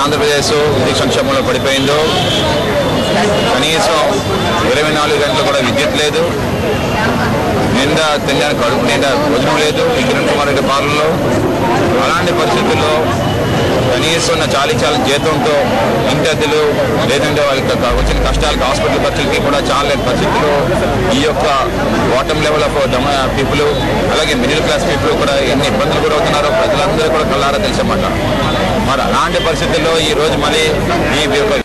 ఆంధ్రప్రదేశ్ విద్యుత్ సంక్షేమంలో పడిపోయిందో కనీసం ఇరవై నాలుగు గంటలు కూడా విద్యుత్ లేదు నిండా తినడానికి కడుపు నిండా భోజనం లేదు ఈ కిరణ్ కుమార్ రెడ్డి పాలనలో అలాంటి పరిస్థితుల్లో కనీసం ఉన్న చాలీ చాలి జీతంతో ఇంటి అద్దెలు లేదంటే వాళ్ళకి క- వచ్చిన కష్టాలకి హాస్పిటల్ ఖర్చులకి కూడా చాలని పరిస్థితుల్లో ఈ యొక్క బాటమ్ లెవెల్ ఆఫ్ పీపుల్ అలాగే మిడిల్ క్లాస్ పీపుల్ కూడా ఎన్ని ఇబ్బందులు కూడా అవుతున్నారో ప్రజలందరూ కూడా కళ్ళారా తెలిసమాట మరి అలాంటి పరిస్థితుల్లో ఈ రోజు మళ్ళీ ఈ యొక్క